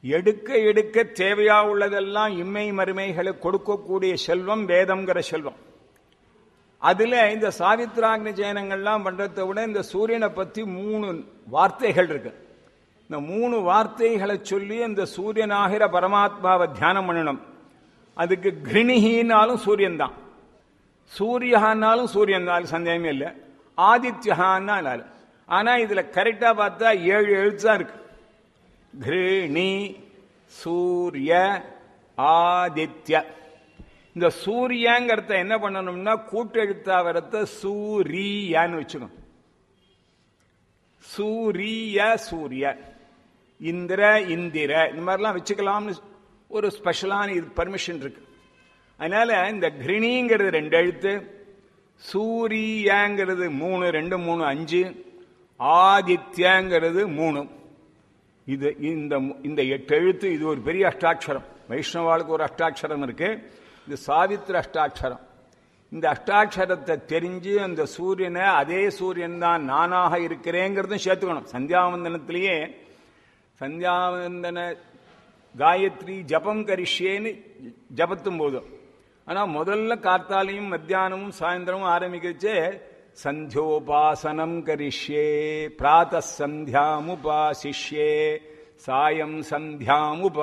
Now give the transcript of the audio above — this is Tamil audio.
எடுக்க எடுக்க தேவையா உள்ளதெல்லாம் இம்மை மறுமைகளை கொடுக்கக்கூடிய செல்வம் வேதம்ங்கிற செல்வம் அதுல இந்த சாவித்ராக்னி ஜெயனங்கள்லாம் பண்றதை விட இந்த சூரியனை பத்தி மூணு வார்த்தைகள் இருக்கு இந்த மூணு வார்த்தைகளை சொல்லி இந்த சூரியனாகிற பரமாத்மாவை தியானம் பண்ணணும் அதுக்கு கிருணிகினாலும் சூரியன் தான் சூரியஹான்னாலும் சூரியன் தான் சந்தேகமே இல்லை ஆதித்யஹான்னாலும் ஆனா இதுல கரெக்டா பார்த்தா ஏழு எழுத்து தான் இருக்கு கிருணி சூரிய ஆதித்ய இந்த சூரியங்கிறத என்ன பண்ணணும்னா கூட்டெழுத்தா வரத்த சூரியான்னு வச்சுக்கணும் சூரிய சூரிய இந்திர இந்திர இந்த மாதிரிலாம் வச்சுக்கலாம்னு ஒரு ஸ்பெஷலான இது பர்மிஷன் இருக்கு அதனால இந்த கிருணிங்கிறது ரெண்டு எழுத்து சூரியங்கிறது மூணு ரெண்டு மூணு அஞ்சு ஆதித்யங்கிறது மூணு இது இந்த இந்த எட்டு எழுத்து இது ஒரு பெரிய அஷ்டாட்சரம் வைஷ்ணவாளுக்கு ஒரு அஷ்டாட்சரம் இருக்கு இது சாவித்திர அஷ்டாட்சரம் இந்த அஷ்டாட்சரத்தை தெரிஞ்சு அந்த சூரியனை அதே சூரியன் தான் நானாக இருக்கிறேங்கிறதும் சேர்த்துக்கணும் சந்தியாவந்தனத்திலேயே சந்தியாவந்தன காயத்ரி ஜபம் கரிஷ்யேன்னு ஜபத்தும் போதும் ஆனால் முதல்ல கார்த்தாலையும் மத்தியானமும் சாயந்தரமும் ஆரம்பிக்கச்சே சந்தியோபாசனம் கரிஷ்யே பிராத்த சந்தியாமுபாசிஷ்யே சாயம் சந்தியாமுபா